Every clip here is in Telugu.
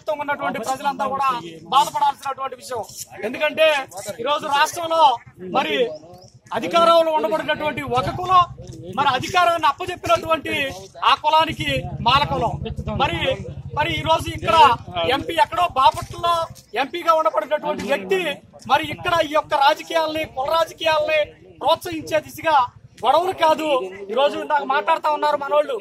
వ్యాప్తంగా ఉన్నటువంటి ప్రజలంతా కూడా బాధపడాల్సినటువంటి విషయం ఎందుకంటే ఈరోజు రాష్ట్రంలో మరి అధికారంలో ఉండబడినటువంటి ఒక కులం మరి అధికారాన్ని అప్పచెప్పినటువంటి ఆ కులానికి మాల కులం మరి మరి ఈ రోజు ఇక్కడ ఎంపీ ఎక్కడో బాపట్లలో ఎంపీగా ఉండబడినటువంటి వ్యక్తి మరి ఇక్కడ ఈ యొక్క రాజకీయాల్ని కుల రాజకీయాల్ని ప్రోత్సహించే దిశగా గొడవలు కాదు ఈ రోజు ఇందాక మాట్లాడుతా ఉన్నారు మనోళ్ళు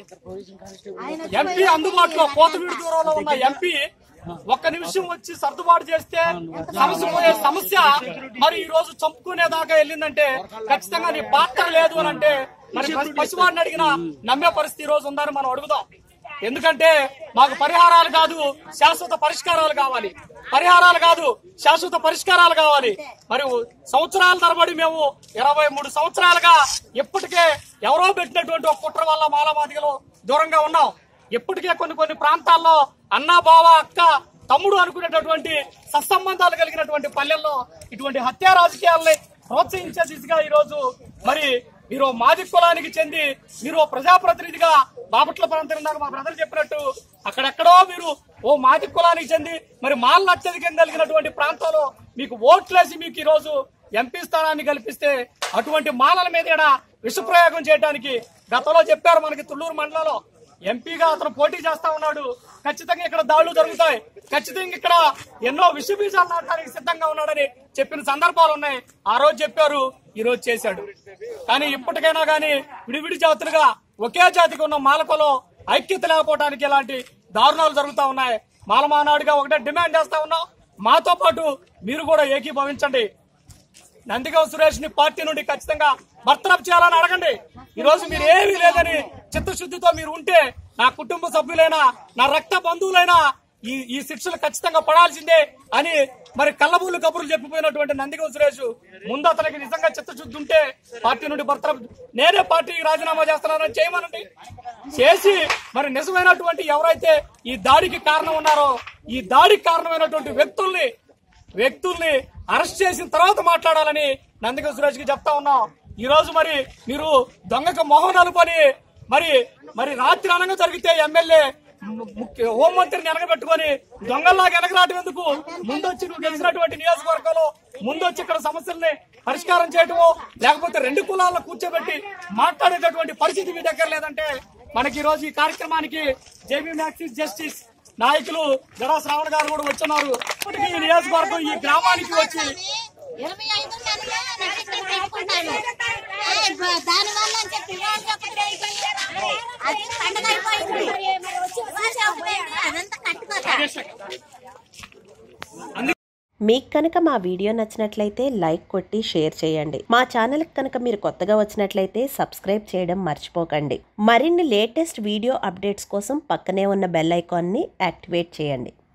ఎంపీ అందుబాటులో కోతవీడు దూరంలో ఉన్న ఎంపీ ఒక్క నిమిషం వచ్చి సర్దుబాటు చేస్తే సమస్య పోయే సమస్య మరి ఈ రోజు చంపుకునే దాకా వెళ్ళిందంటే ఖచ్చితంగా నీ పాత్ర లేదు అని అంటే మరి పసివాడిని అడిగినా నమ్మే పరిస్థితి ఈ రోజు ఉందని మనం అడుగుదాం ఎందుకంటే మాకు పరిహారాలు కాదు శాశ్వత పరిష్కారాలు కావాలి పరిహారాలు కాదు శాశ్వత పరిష్కారాలు కావాలి మరి సంవత్సరాల తరబడి మేము ఇరవై మూడు సంవత్సరాలుగా ఇప్పటికే ఎవరో పెట్టినటువంటి ఒక కుట్ర వల్ల మాలమాదిగలో దూరంగా ఉన్నాం ఇప్పటికే కొన్ని కొన్ని ప్రాంతాల్లో అన్నా బావ అక్క తమ్ముడు అనుకునేటటువంటి సత్సంబంధాలు కలిగినటువంటి పల్లెల్లో ఇటువంటి హత్యా రాజకీయాల్ని ప్రోత్సహించే దిశగా ఈ రోజు మరి మీరు మాది కులానికి చెంది మీరు ఓ ప్రజాప్రతినిధిగా బాపట్ల ప్రాంతం ఇందాక మా బ్రదర్ చెప్పినట్టు అక్కడెక్కడో మీరు ఓ మాది కులానికి చెంది మరి మాల అత్యధికం కలిగినటువంటి ప్రాంతంలో మీకు ఓట్లేసి మీకు ఈ రోజు ఎంపీ స్థానాన్ని కల్పిస్తే అటువంటి మాలల మీద ఈడ విషప్రయోగం చేయడానికి గతంలో చెప్పారు మనకి తుళ్ళూరు మండలంలో ఎంపీగా అతను పోటీ చేస్తా ఉన్నాడు ఖచ్చితంగా ఇక్కడ దాడులు జరుగుతాయి ఖచ్చితంగా ఇక్కడ ఎన్నో విష బీజాలు నాటడానికి సిద్ధంగా ఉన్నాడని చెప్పిన సందర్భాలు ఉన్నాయి ఆ రోజు చెప్పారు ఈ రోజు చేశాడు కానీ ఇప్పటికైనా గానీ విడివిడి జాతులుగా ఒకే జాతికి ఉన్న మాలకలో ఐక్యత లేకపోవడానికి ఇలాంటి దారుణాలు జరుగుతా ఉన్నాయి మాలమానాడుగా ఒకటే డిమాండ్ చేస్తా ఉన్నాం మాతో పాటు మీరు కూడా ఏకీభవించండి నందిగం సురేష్ ని పార్టీ నుండి ఖచ్చితంగా బర్తరఫ్ చేయాలని అడగండి ఈ రోజు మీరు ఏమీ లేదని చిత్తశుద్ధితో మీరు ఉంటే నా కుటుంబ సభ్యులైనా నా రక్త బంధువులైనా ఈ ఈ శిక్షలు ఖచ్చితంగా పడాల్సిందే అని మరి కళ్ళబుల్లు కబుర్లు చెప్పిపోయినటువంటి నందిగం సురేష్ ముందు అతనికి నిజంగా చిత్తశుద్ధి ఉంటే పార్టీ నుండి బర్తరఫ్ నేనే పార్టీకి రాజీనామా చేస్తున్నానని చేయమనండి చేసి మరి నిజమైనటువంటి ఎవరైతే ఈ దాడికి కారణం ఉన్నారో ఈ దాడికి కారణమైనటువంటి వ్యక్తుల్ని వ్యక్తుల్ని అరెస్ట్ చేసిన తర్వాత మాట్లాడాలని నందిగం సురేష్ కి చెప్తా ఉన్నాం ఈ రోజు మరి మీరు దొంగకు మొహం నలుపని మరి మరి రాత్రి అనగా జరిగితే ఎమ్మెల్యే ముఖ్య హోంమంత్రిని వెనకబెట్టుకొని దొంగల్లాగా వెనకరావడం ఎందుకు ముందొచ్చి నువ్వు గెలిచినటువంటి నియోజకవర్గంలో ముందొచ్చి ఇక్కడ సమస్యల్ని పరిష్కారం చేయటమో లేకపోతే రెండు కులాల్లో కూర్చోబెట్టి మాట్లాడేటటువంటి పరిస్థితి మీ దగ్గర లేదంటే మనకి ఈ రోజు ఈ కార్యక్రమానికి జేబీ మ్యాక్సిస్ జస్టిస్ నాయకులు జడా శ్రావణ్ గారు కూడా వచ్చున్నారు ఇప్పటికీ ఈ నియోజకవర్గం ఈ గ్రామానికి వచ్చి ఇరవై ఐదు నెలలు నాకు ఇక్కడ పెట్టుకుంటాను దాని వల్ల అని చెప్పి ఇవాళ ఒకటి అయిపోయింది. అది పండుగ అయిపోయింది ఉగాది అయిపోయింది. అదంతా కట్టుకోతా మీకు కనుక మా వీడియో నచ్చినట్లయితే లైక్ కొట్టి షేర్ చేయండి మా ఛానల్కి కనుక మీరు కొత్తగా వచ్చినట్లయితే సబ్స్క్రైబ్ చేయడం మర్చిపోకండి మరిన్ని లేటెస్ట్ వీడియో అప్డేట్స్ కోసం పక్కనే ఉన్న బెల్ ఐకాన్ని యాక్టివేట్ చేయండి